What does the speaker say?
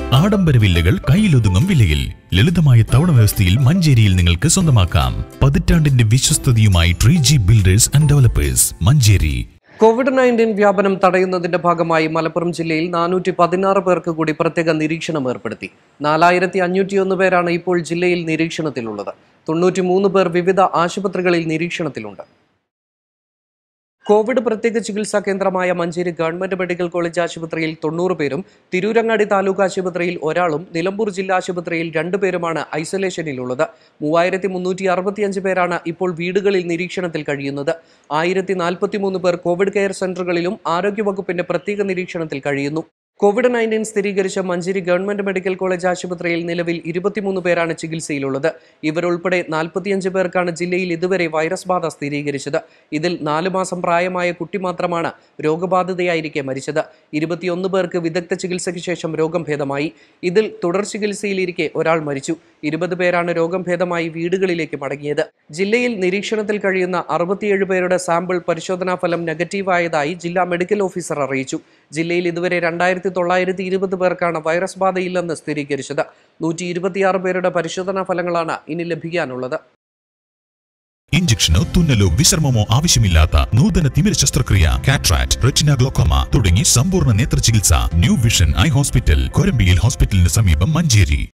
ആഡംബര വില്ലകൾ കയ്യിലൊതുങ്ങും വിലയിൽ ലളിതമായ തവണ വ്യവസ്ഥയിൽ മഞ്ചേരിയിൽ നിങ്ങൾക്ക് സ്വന്തമാക്കാം പതിറ്റാണ്ടിന്റെ വിശ്വസ്തതയുമായി tree G builders and developers Manjeri COVID nineteen വ്യാപനം തടയുന്നതിന്റെ ഭാഗമായി മലപ്പുറം ജില്ലയിൽ നാനൂറ്റി പതിനാറ് പേർക്ക് കൂടി പ്രത്യേക നിരീക്ഷണം ഏർപ്പെടുത്തി നാലായിരത്തി അഞ്ഞൂറ്റിയൊന്ന് പേരാണ് ഇപ്പോൾ ജില്ലയിൽ നിരീക്ഷണത്തിലുള്ളത് തൊണ്ണൂറ്റി മൂന്ന് പേർ വിവിധ ആശുപത്രികളിൽ നിരീക്ഷണത്തിലുണ്ട് കോവിഡ് പ്രത്യേക ചികിത്സാ കേന്ദ്രമായ മഞ്ചേരി ഗവൺമെന്റ് മെഡിക്കൽ കോളേജ് ആശുപത്രിയിൽ തൊണ്ണൂറ് പേരും തിരൂരങ്ങാടി താലൂക്ക് ആശുപത്രിയിൽ ഒരാളും നിലമ്പൂർ ജില്ലാ ആശുപത്രിയിൽ രണ്ടുപേരുമാണ് ഐസൊലേഷനിലുള്ളത് മൂവായിരത്തി മുന്നൂറ്റി അറുപത്തിയഞ്ച് പേരാണ് ഇപ്പോൾ വീടുകളിൽ നിരീക്ഷണത്തിൽ കഴിയുന്നത് ആയിരത്തി നാൽപ്പത്തിമൂന്ന് പേർ കോവിഡ് കെയർ സെന്ററുകളിലും ആരോഗ്യവകുപ്പിന്റെ പ്രത്യേക നിരീക്ഷണത്തിൽ കഴിയുന്നു കോവിഡ് നയൻറ്റീൻ സ്ഥിരീകരിച്ച മഞ്ചേരി ഗവൺമെന്റ് മെഡിക്കൽ കോളേജ് ആശുപത്രിയിൽ നിലവിൽ ഇരുപത്തിമൂന്ന് പേരാണ് ചികിത്സയിലുള്ളത് ഇവരുൾപ്പെടെ നാൽപ്പത്തിയഞ്ച് പേർക്കാണ് ജില്ലയിൽ ഇതുവരെ വൈറസ് ബാധ സ്ഥിരീകരിച്ചത് ഇതിൽ നാല് മാസം പ്രായമായ കുട്ടി മാത്രമാണ് രോഗബാധിതയായിരിക്കെ മരിച്ചത് ഇരുപത്തിയൊന്ന് പേർക്ക് വിദഗ്ധ ചികിത്സയ്ക്ക് ശേഷം രോഗം ഭേദമായി ഇതിൽ തുടർ ചികിത്സയിലിരിക്കെ ഒരാൾ മരിച്ചു ഇരുപത് പേരാണ് രോഗം ഭേദമായി വീടുകളിലേക്ക് മടങ്ങിയത് ജില്ലയിൽ നിരീക്ഷണത്തിൽ കഴിയുന്ന അറുപത്തിയേഴ് പേരുടെ സാമ്പിൾ പരിശോധനാ ഫലം നെഗറ്റീവായതായി ജില്ലാ മെഡിക്കൽ ഓഫീസർ അറിയിച്ചു ജില്ലയിൽ ഇതുവരെ രണ്ടായിരത്തി തൊള്ളായിരത്തി ഇരുപത് പേർക്കാണ് വൈറസ് ബാധയില്ലെന്ന് സ്ഥിരീകരിച്ചത് നൂറ്റി ഇരുപത്തിയാറ് പേരുടെ പരിശോധനാ ഫലങ്ങളാണ് ഇനി ലഭിക്കാനുള്ളത് ഇഞ്ചക്ഷനോ തുന്നലോ വിശ്രമമോ ആവശ്യമില്ലാത്ത നൂതന തിമിര ശസ്ത്രക്രിയ കാട്രാക്ട് റെറ്റിന ഗ്ലോക്കോമ തുടങ്ങി സമ്പൂർണ്ണ നേത്ര ചികിത്സ ന്യൂ വിഷൻ ഐ ഹോസ്പിറ്റൽ കൊരമ്പിയിൽ ഹോസ്പിറ്റലിന് സമീപം മഞ്ചേരി